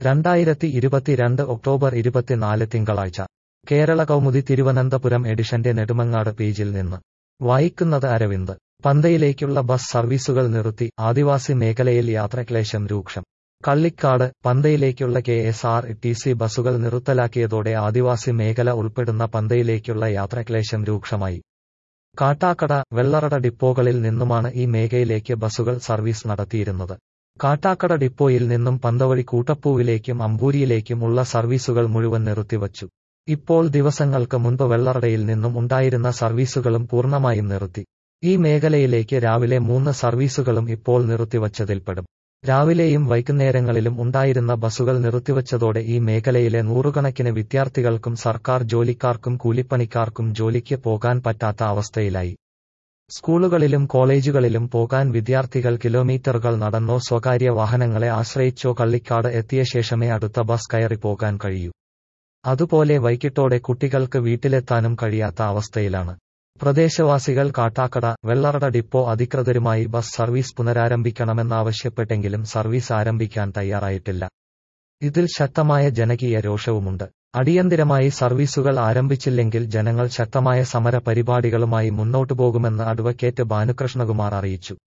രണ്ടായിരത്തി ഇരുപത്തിരണ്ട് ഒക്ടോബർ ഇരുപത്തിനാല് തിങ്കളാഴ്ച കേരള കൗമുദി തിരുവനന്തപുരം എഡിഷന്റെ നെടുമങ്ങാട് പേജിൽ നിന്ന് വായിക്കുന്നത് അരവിന്ദ് പന്തയിലേക്കുള്ള ബസ് സർവീസുകൾ നിർത്തി ആദിവാസി മേഖലയിൽ യാത്രക്ലേശം രൂക്ഷം കള്ളിക്കാട് പന്തയിലേക്കുള്ള K S R T C ബസുകൾ നിർത്തലാക്കിയതോടെ ആദിവാസി മേഖല ഉൾപ്പെടുന്ന പന്തയിലേക്കുള്ള യാത്രക്ലേശം രൂക്ഷമായി കാട്ടാക്കട വെള്ളറട ഡിപ്പോകളിൽ നിന്നുമാണ് ഈ മേഖലയിലേക്ക് ബസുകൾ സർവീസ് നടത്തിയിരുന്നത് കാട്ടാക്കട ഡിപ്പോയിൽ നിന്നും പന്തവഴി കൂട്ടപ്പൂവിലേക്കും അമ്പൂരിയിലേക്കും ഉള്ള സർവീസുകൾ മുഴുവൻ നിർത്തിവച്ചു ഇപ്പോൾ ദിവസങ്ങൾക്ക് മുൻപ് വെള്ളറടയിൽ നിന്നും ഉണ്ടായിരുന്ന സർവീസുകളും പൂർണ്ണമായും നിർത്തി ഈ മേഖലയിലേക്ക് രാവിലെ മൂന്ന് സർവീസുകളും ഇപ്പോൾ നിർത്തിവച്ചതിൽപ്പെടും രാവിലെയും വൈകുന്നേരങ്ങളിലും ഉണ്ടായിരുന്ന ബസുകൾ നിർത്തിവച്ചതോടെ ഈ മേഖലയിലെ നൂറുകണക്കിന് വിദ്യാർത്ഥികൾക്കും സർക്കാർ ജോലിക്കാർക്കും കൂലിപ്പണിക്കാർക്കും ജോലിക്ക് പോകാൻ പറ്റാത്ത അവസ്ഥയിലായി സ്കൂളുകളിലും കോളേജുകളിലും പോകാൻ വിദ്യാർത്ഥികൾ കിലോമീറ്ററുകൾ നടന്നോ സ്വകാര്യ വാഹനങ്ങളെ ആശ്രയിച്ചോ കള്ളിക്കാട് എത്തിയ ശേഷമേ അടുത്ത ബസ് കയറി പോകാൻ കഴിയൂ അതുപോലെ വൈകിട്ടോടെ കുട്ടികൾക്ക് വീട്ടിലെത്താനും കഴിയാത്ത അവസ്ഥയിലാണ് പ്രദേശവാസികൾ കാട്ടാക്കട വെള്ളറട ഡിപ്പോ അധികൃതരുമായി ബസ് സർവീസ് പുനരാരംഭിക്കണമെന്നാവശ്യപ്പെട്ടെങ്കിലും സർവീസ് ആരംഭിക്കാൻ തയ്യാറായിട്ടില്ല ഇതിൽ ശക്തമായ ജനകീയ രോഷവുമുണ്ട് അടിയന്തിരമായി സർവീസുകൾ ആരംഭിച്ചില്ലെങ്കിൽ ജനങ്ങൾ ശക്തമായ സമര പരിപാടികളുമായി മുന്നോട്ടു പോകുമെന്ന് അഡ്വക്കേറ്റ് ഭാനുകൃഷ്ണകുമാർ അറിയിച്ചു